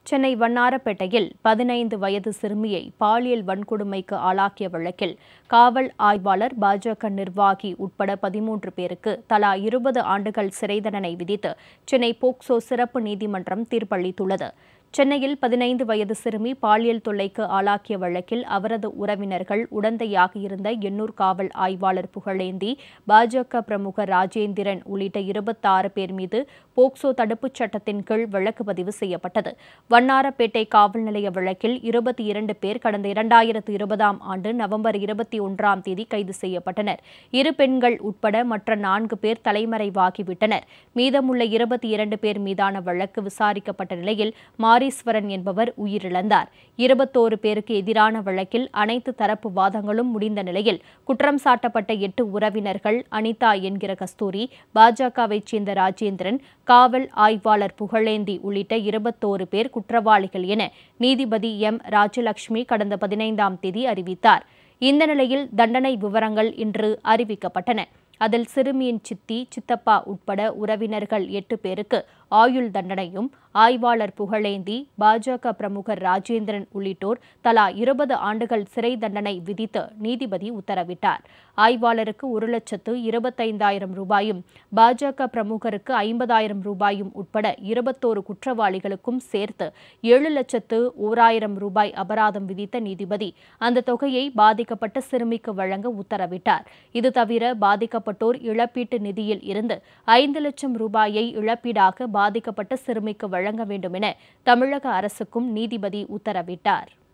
சென்னை வண்ணாரப்பேட்டையில் பதினைந்து வயது சிறுமியை பாலியல் வன்கொடுமைக்கு ஆளாக்கிய வழக்கில் காவல் ஆய்வாளர் பாஜக நிர்வாகி உட்பட பதிமூன்று பேருக்கு தலா இருபது ஆண்டுகள் சிறை தண்டனை விதித்து சென்னை போக்சோ சிறப்பு நீதிமன்றம் தீர்ப்பளித்துள்ளது சென்னையில் பதினைந்து வயது சிறுமி பாலியல் தொல்லைக்கு ஆளாக்கிய வழக்கில் அவரது உறவினர்கள் உடந்தையாக இருந்த எண்ணூர் காவல் ஆய்வாளர் புகழேந்தி பாஜக பிரமுகர் ராஜேந்திரன் உள்ளிட்ட இருபத்தாறு பேர் மீது போக்சோ தடுப்புச் சட்டத்தின் கீழ் வழக்கு பதிவு செய்யப்பட்டது வண்ணாரப்பேட்டை காவல் நிலைய வழக்கில் இருபத்தி இரண்டு பேர் கடந்த இரண்டாயிரத்து இருபதாம் ஆண்டு நவம்பர் இருபத்தி ஒன்றாம் தேதி கைது செய்யப்பட்டனர் இரு பெண்கள் உட்பட மற்ற நான்கு பேர் தலைமறைவாகிவிட்டனர் மீதமுள்ள இருபத்தி இரண்டு பேர் மீதான வழக்கு விசாரிக்கப்பட்ட நிலையில் மாரீஸ்வரன் என்பவர் உயிரிழந்தார் இருபத்தோரு பேருக்கு எதிரான வழக்கில் அனைத்து தரப்பு வாதங்களும் முடிந்த நிலையில் குற்றம் சாட்டப்பட்ட எட்டு உறவினர்கள் அனிதா என்கிற கஸ்தூரி பாஜகவைச் சேர்ந்த ராஜேந்திரன் காவல் ஆய்வாளர் புகழேந்தி உள்ளிட்ட இருபத்தோரு பேர் குற்றவாளிகள் என நீதிபதி எம் ராஜலட்சுமி கடந்த பதினைந்தாம் தேதி அறிவித்தார் இந்த நிலையில் தண்டனை விவரங்கள் இன்று அறிவிக்கப்பட்டன அதில் சிறுமியின் சித்தி சித்தப்பா உட்பட உறவினர்கள் எட்டு பேருக்கு ஆயுள் தண்டனையும் ஆய்வாளர் புகழேந்தி பாஜக பிரமுகர் ராஜேந்திரன் உள்ளிட்டோர் தலா இருபது ஆண்டுகள் சிறை தண்டனை விதித்து நீதிபதி உத்தரவிட்டார் ஆய்வாளருக்கு ஒரு லட்சத்து இருபத்தைந்தாயிரம் ரூபாயும் பாஜக பிரமுகருக்கு ஐம்பதாயிரம் ரூபாயும் உட்பட இருபத்தோரு குற்றவாளிகளுக்கும் சேர்த்து ஏழு லட்சத்து ஓராயிரம் ரூபாய் அபராதம் விதித்த நீதிபதி அந்த தொகையை பாதிக்கப்பட்ட சிறுமிக்கு வழங்க உத்தரவிட்டார் இது தவிர பாதிக்கப்பட்டோர் இழப்பீட்டு நிதியில் இருந்து ஐந்து லட்சம் ரூபாயை இழப்பீடாக பாதிக்கப்பட்ட சிறுமிக்கு வழங்க வேண்டும் என தமிழக அரசுக்கும் நீதிபதி உத்தரவிட்டார்